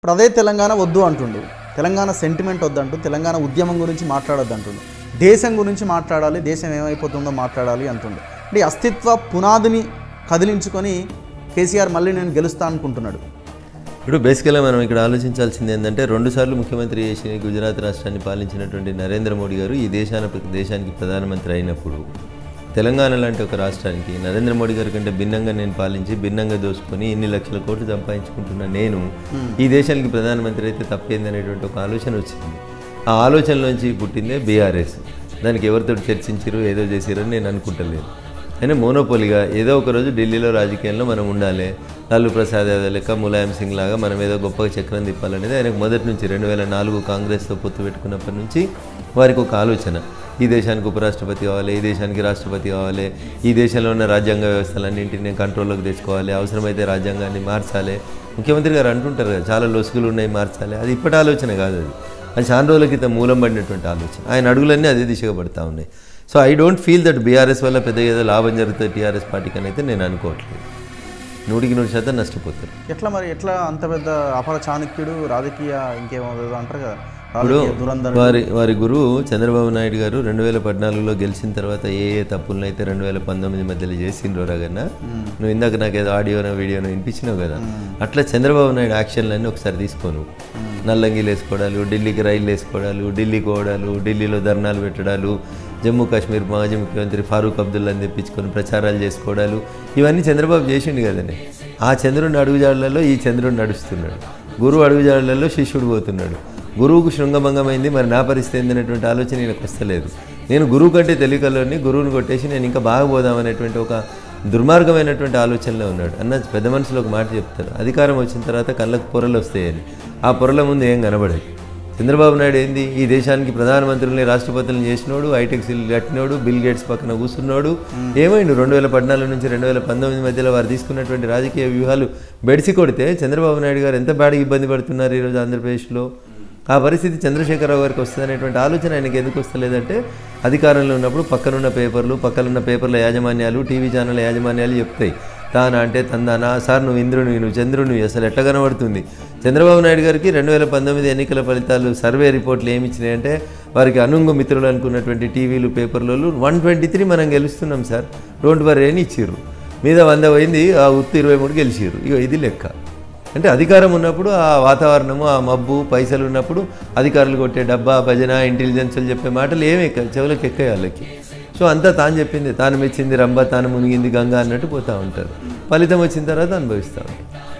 ఇప్పుడు అదే తెలంగాణ వద్దు అంటుండు తెలంగాణ సెంటిమెంట్ వద్దంటూ తెలంగాణ ఉద్యమం గురించి మాట్లాడొద్దు అంటుండు దేశం గురించి మాట్లాడాలి దేశం ఏమైపోతుందో మాట్లాడాలి అంటుండు అంటే ఈ అస్తిత్వ పునాదిని కదిలించుకొని కేసీఆర్ మళ్ళీ నేను గెలుస్తా అనుకుంటున్నాడు ఇప్పుడు బేసికల్గా మనం ఇక్కడ ఆలోచించాల్సింది ఏంటంటే రెండుసార్లు ముఖ్యమంత్రి చేసి గుజరాత్ రాష్ట్రాన్ని పాలించినటువంటి నరేంద్ర మోడీ గారు ఈ దేశాన దేశానికి ప్రధానమంత్రి అయినప్పుడు తెలంగాణ లాంటి ఒక రాష్ట్రానికి నరేంద్ర మోడీ గారి కంటే భిన్నంగా నేను పాలించి భిన్నంగా దోసుకొని ఇన్ని లక్షల కోట్లు సంపాదించుకుంటున్న నేను ఈ దేశానికి ప్రధానమంత్రి అయితే తప్పేంది అనేటువంటి ఒక ఆలోచన వచ్చింది ఆ ఆలోచనలోంచి పుట్టిందే బీఆర్ఎస్ దానికి ఎవరితో చర్చించారు ఏదో చేసిరని నేను అనుకుంటలేదు అయినా మోనోపోలిగా ఏదో ఒక రోజు ఢిల్లీలో రాజకీయాల్లో మనం ఉండాలి లాలూ ప్రసాద్ యాదవ్ లెక్క ములాయం సింగ్ లాగా మనం ఏదో గొప్పగా చక్రం తిప్పాలనేది ఆయనకు మొదటి నుంచి రెండు వేల నాలుగు కాంగ్రెస్తో పొత్తు పెట్టుకున్నప్పటి నుంచి వారికి ఒక ఆలోచన ఈ దేశానికి ఉపరాష్ట్రపతి కావాలి ఈ దేశానికి రాష్ట్రపతి కావాలి ఈ దేశంలో ఉన్న రాజ్యాంగ వ్యవస్థలన్నింటినీ కంట్రోల్లోకి తెచ్చుకోవాలి అవసరమైతే రాజ్యాంగాన్ని మార్చాలి ముఖ్యమంత్రి గారు అంటుంటారు కదా చాలా లొసుగులు ఉన్నాయి మార్చాలి అది ఇప్పటి ఆలోచన కాదు అది అది చాలా రోజుల క్రితం మూలం పడినటువంటి ఆలోచన ఆయన అడుగులన్నీ అదే దిశగా పడతా ఉన్నాయి so I don't feel that BRS వల్ల పెద్ద ఏదో లాభం జరుగుతుంది టీఆర్ఎస్ పార్టీకి అని అయితే నేను అనుకోవట్లేదు నూటికి నూరు శాతం నష్టపోతారు ఎట్లా మరి ఎట్లా అంత పెద్ద అపర చాణక్యుడు రాజకీయ ఇంకేమో ఏదో అంటారు కదా ఇప్పుడు రాజకీయ దురంధర వారి వారి గురువు చంద్రబాబు నాయుడు గారు రెండు వేల పద్నాలుగులో గెలిచిన తర్వాత ఏ ఏ తప్పులను అయితే రెండు వేల పంతొమ్మిది మధ్యలో చేసిండ్రో రగన్న నువ్వు ఇందాక నాకు ఏదో ఆడియోనో వీడియోనో వినిపించినావు కదా అట్లా చంద్రబాబు నాయుడు యాక్షన్లన్నీ ఒకసారి తీసుకోను నల్లంగిలు వేసుకోవడాలు ఢిల్లీకి రైళ్ళు వేసుకోవడాలు ఢిల్లీకి పోవడాలు ఢిల్లీలో ధర్నాలు పెట్టడాలు జమ్మూ కాశ్మీర్ మాజీ ముఖ్యమంత్రి ఫారూక్ అబ్దుల్లాని తెప్పించుకొని ప్రచారాలు చేసుకోవడాలు ఇవన్నీ చంద్రబాబు చేసిండు కదండి ఆ చంద్రుడిని అడుగుజాడలలో ఈ చంద్రుడు నడుస్తున్నాడు గురువు అడుగుజాడలలో శిష్యుడు పోతున్నాడు గురువుకు శృంగభంగమైంది మరి నా పరిస్థితి ఏందనేటువంటి ఆలోచన నాకు వస్తలేదు నేను గురువు కంటే తెలియకలోని గురువుని కొట్టేసి నేను ఇంకా బాగా పోదామనేటువంటి ఒక దుర్మార్గమైనటువంటి ఆలోచనలో ఉన్నాడు అన్న పెద్ద మనుషులు ఒక మాట చెప్తారు అధికారం వచ్చిన తర్వాత కళ్ళకు పొరలు వస్తాయని ఆ పొరల ముందు ఏం కనబడదు చంద్రబాబు నాయుడు ఏంది ఈ దేశానికి ప్రధానమంత్రుల్ని రాష్ట్రపతులను చేసినోడు హైటెక్ సిల్ కట్టినోడు బిల్ గేట్స్ పక్కన కూర్చున్నాడు ఏమైండు రెండు వేల పద్నాలుగు నుంచి రెండు వేల పంతొమ్మిది మధ్యలో వారు తీసుకున్నటువంటి రాజకీయ వ్యూహాలు బెడిసి కొడితే చంద్రబాబు నాయుడు గారు ఎంత బాగా ఇబ్బంది పడుతున్నారు ఈరోజు ఆంధ్రప్రదేశ్లో ఆ పరిస్థితి చంద్రశేఖరరావు గారికి వస్తుందనేటువంటి ఆలోచన ఆయనకి ఎందుకు వస్తలేదంటే అధికారంలో ఉన్నప్పుడు పక్కనున్న పేపర్లు పక్కనున్న పేపర్ల యాజమాన్యాలు టీవీ ఛానల్ యాజమాన్యాలు చెప్తాయి తానా అంటే తందానా సార్ నువ్వు ఇంద్రుని నువ్వు చంద్రుని అసలు ఎట్లా కనబడుతుంది చంద్రబాబు నాయుడు గారికి రెండు వేల పంతొమ్మిది ఎన్నికల ఫలితాలు సర్వే రిపోర్ట్లు ఏమి ఇచ్చినాయంటే వారికి అనుంగు మిత్రులు అనుకున్నటువంటి టీవీలు పేపర్లలో వన్ ట్వంటీ త్రీ మనం గెలుస్తున్నాం సార్ డోంట్ వరీ అని ఇచ్చిర్రు మీద వంద పోయింది ఆ ఉత్తు ఇరవై మూడు గెలిచిర్రు ఇక ఇది లెక్క అంటే అధికారం ఉన్నప్పుడు ఆ వాతావరణము ఆ మబ్బు పైసలు ఉన్నప్పుడు అధికారులు కొట్టే డబ్బా భజన ఇంటెలిజెన్స్లు చెప్పే మాటలు ఏమి ఎక్క చెవులకు ఎక్కాయి వాళ్ళకి సో అంతా తాను చెప్పింది తాను మెచ్చింది రంభ తాను మునిగింది గంగ అన్నట్టు పోతూ ఉంటారు ఫలితం వచ్చిన తర్వాత అనుభవిస్తూ ఉంటారు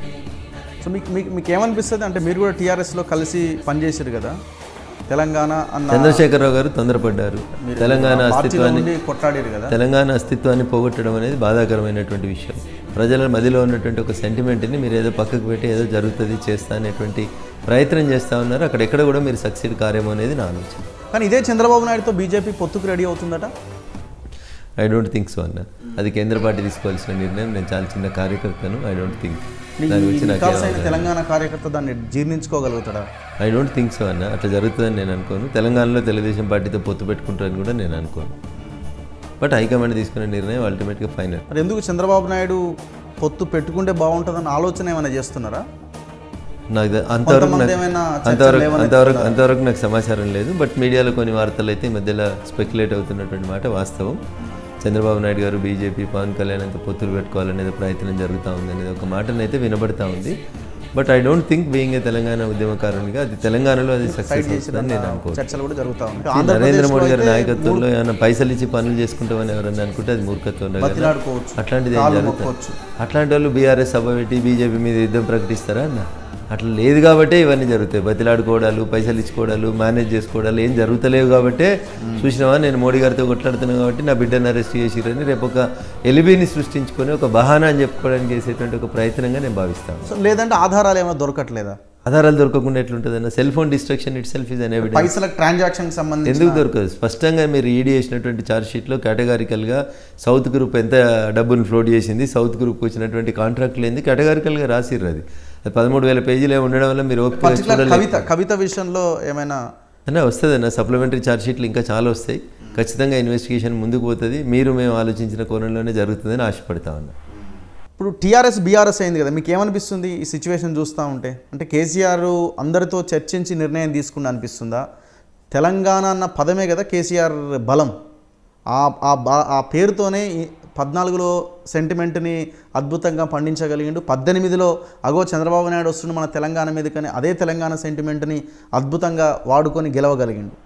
సో మీకు మీకు మీకు ఏమనిపిస్తుంది అంటే మీరు కూడా టీఆర్ఎస్లో కలిసి పనిచేశారు కదా తెలంగాణ అన్న చంద్రశేఖరరావు గారు తొందరపడ్డారు తెలంగాణ పార్టీలో అస్తిత్వాన్ని ఉండి కొట్లాడారు కదా తెలంగాణ అస్తిత్వాన్ని పోగొట్టడం అనేది బాధాకరమైనటువంటి విషయం ప్రజల మదిలో ఉన్నటువంటి ఒక సెంటిమెంట్ని మీరు ఏదో పక్కకు పెట్టి ఏదో జరుగుతుంది చేస్తా అనేటువంటి ప్రయత్నం చేస్తూ ఉన్నారు అక్కడ ఎక్కడ కూడా మీరు సక్సీడ్ కారేమో అనేది నా ఆలోచన కానీ ఇదే చంద్రబాబు నాయుడుతో బీజేపీ పొత్తుకు రెడీ అవుతుందట ఐ డోంట్ థింక్ సో అన్న అది కేంద్ర పార్టీ తీసుకోవాల్సిన నిర్ణయం నేను చాలా చిన్న కార్యకర్తను ఐ డోంట్ థింక్ దాని గురించి నాకు నికాల్సైన తెలంగాణ కార్యకర్త దాన్ని జీర్ణించుకోగలుగుతాడా ఐ డోంట్ థింక్ సో అన్న అట్లా జరుగుతుందని నేను అనుకోను తెలంగాణలో తెలుగుదేశం పార్టీతో పొత్తు పెట్టుకుంటారని కూడా నేను అనుకోను బట్ హైకమాండ్ తీసుకునే నిర్ణయం అల్టిమేట్గా ఫైనల్ మరి ఎందుకు చంద్రబాబు నాయుడు పొత్తు పెట్టుకుంటే బాగుంటుందన్న ఆలోచన ఏమైనా చేస్తున్నారా నాకు తె- అంతవరకు కొంతమంది నాకు- ఏమైనా చర్చలు అంతవరకు ఏమైనా అంతవరకు అంతవరకు నాకు సమాచారం లేదు బట్ మీడియాలో కొన్ని వార్తలు అయితే ఈ మధ్యలో స్పెక్యులేట్ అవుతున్నటువంటి మాట వాస్తవం చంద్రబాబు నాయుడు గారు బీజేపీ పవన్ కళ్యాణ్ అంత పొత్తులు పెట్టుకోవాలనేది ప్రయత్నం జరుగుతూ ఉంది అనేది ఒక మాటనైతే వినబడతా ఉంది but I don't think being a Telangana ఉద్యమకారునిగా అది తెలంగాణలో అది సక్సెస్ అవుతుందని నేను అనుకోను చర్చలు కూడా జరుగుతూ ఉంటాయి నరేంద్ర ఆంధ్రప్రదేశ్లో మోడీ గారి అయితే నాయకత్వంలో ఏమైనా పైసలు ఇచ్చి పనులు చేసుకుంటామని ఎవరన్నా అనుకుంటే అది మూర్ఖత్వం ఉండదు కదా. బతిలాడుకోవచ్చు అట్లాంటిది ఏం కాళ్ళు జరుగుతుంది మొక్కొచ్చు అట్లాంటి వాళ్ళు బీఆర్ఎస్ సభ పెట్టి బీజేపీ మీద యుద్ధం ప్రకటిస్తారా అన్న అట్లా లేదు కాబట్టే ఇవన్నీ జరుగుతాయి బతిలాడుకోవడాలు పైసలు ఇచ్చుకోవడాలు మేనేజ్ చేసుకోవడాలు ఏం జరుగుతలేవు కాబట్టే చూసినావా నేను మోడీ గారితో కొట్లాడుతున్నాను కాబట్టి నా బిడ్డను అరెస్ట్ చేసిరని రేపు ఒక ఎలిబిని సృష్టించుకొని ఒక బహానా అని చెప్పుకోవడానికి చేసేటువంటి ఒక ప్రయత్నంగా నేను భావిస్తాను సో లేదంటే ఆధారాలు ఏమైనా దొరకట్లేదా ఆధారాలు దొరకకుండా ఎట్లుంటుందన్న cell phone destruction itself is an evidence పైసల ట్రాన్సాక్షన్ సంబంధించి ఎందుకు దొరకదు స్పష్టంగా మీరు ఈడీ చేసినటువంటి ఛార్జ్ షీట్లో కేటగారికల్గా సౌత్ గ్రూప్ ఎంత డబ్బును ఫ్లోట్ చేసింది సౌత్ గ్రూప్కి వచ్చినటువంటి కాంట్రాక్ట్లు ఏంది కేటగారికల్గా రాసిర్రు అది అది పదమూడు వేల పేజీలే ఉండడం వల్ల మీరు ఓపిక వేసి పర్టికులర్ చూడలేదు కవిత కవిత విషయంలో ఏమైనా అన్న వస్తుంది అన్న సప్లిమెంటరీ ఛార్జ్ షీట్లు ఇంకా చాలా వస్తాయి ఖచ్చితంగా ఇన్వెస్టిగేషన్ ముందుకు పోతుంది మీరు మేము ఆలోచించిన కోణంలోనే జరుగుతుందని ఆశపడతా ఉన్నా ఇప్పుడు టీఆర్ఎస్ బీఆర్ఎస్ అయింది కదా మీకు ఏమనిపిస్తుంది ఈ సిచ్యువేషన్ చూస్తూ ఉంటే అంటే కేసీఆర్ అందరితో చర్చించి నిర్ణయం తీసుకుని అనిపిస్తుందా తెలంగాణ అన్న పదమే కదా కేసీఆర్ బలం ఆ ఆ బా- ఆ పేరుతోనే ఈ పద్నాలుగులో సెంటిమెంట్ని అద్భుతంగా పండించగలిగిండు పద్దెనిమిదిలో అగో చంద్రబాబు నాయుడు వస్తుండు మన తెలంగాణ మీద కానీ అదే తెలంగాణ సెంటిమెంట్ని అద్భుతంగా వాడుకొని గెలవగలిగిండు